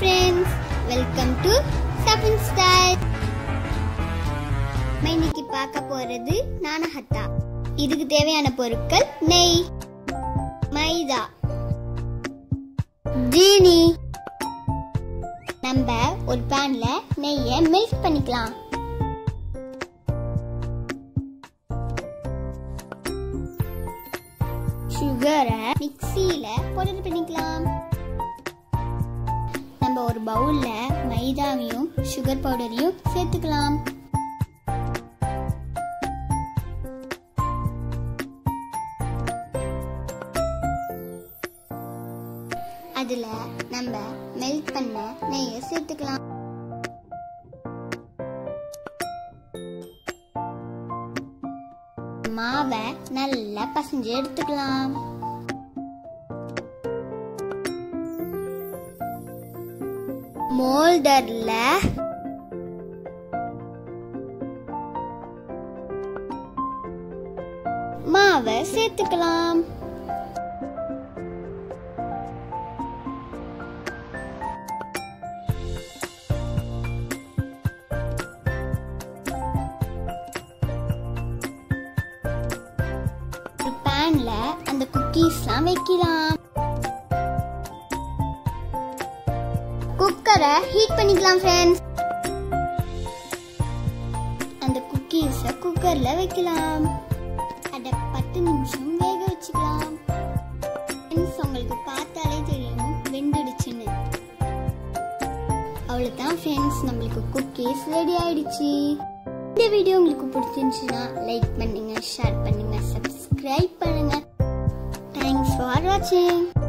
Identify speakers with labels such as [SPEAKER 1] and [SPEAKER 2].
[SPEAKER 1] friends welcome to seven style நம்ம இன்னைக்கு பார்க்க போறது நானஹத்தா இதுக்கு தேவையான பொருட்கள் நெய் மைதா ஜீனி நம்ம ஒரு பேன்ல நெய்யை மெல்ட் பண்ணிக்கலாம் சுகரை மிக்ஸியில பவுடர் பண்ணிக்கலாம் நம்ம ஒரு பவுல்ல மைதாவையும் சுகர் பவுடரையும் சேர்த்துக்கலாம் அதுல நம்ம மெல்ட் பண்ண நெய்யை சேர்த்துக்கலாம் மாவை நல்லா பசஞ்சு எடுத்துக்கலாம் மோல்டர்ல மாவை சேர்த்துக்கலாம் ஒரு பேன்ல அந்த குக்கீஸ்லாம் வைக்கலாம் குக்கரை ஹீட் பண்ணிக்கலாம் ஃப்ரெண்ட்ஸ் அந்த குக்கீஸை குக்கர்ல வைக்கலாம் அதை பத்து நிமிஷம் வேக வச்சுக்கலாம் ஃப்ரெண்ட்ஸ் உங்களுக்கு பார்த்தாலே தெரியும் வெந்துடுச்சுன்னு அவ்வளோதான் ஃப்ரெண்ட்ஸ் நம்மளுக்கு குக்கீஸ் ரெடி ஆயிடுச்சு இந்த வீடியோ உங்களுக்கு பிடிச்சிருந்துச்சுன்னா லைக் பண்ணுங்க ஷேர் பண்ணுங்க சப்ஸ்கிரைப் பண்ணுங்க தேங்க்ஸ் ஃபார் வாட்சிங்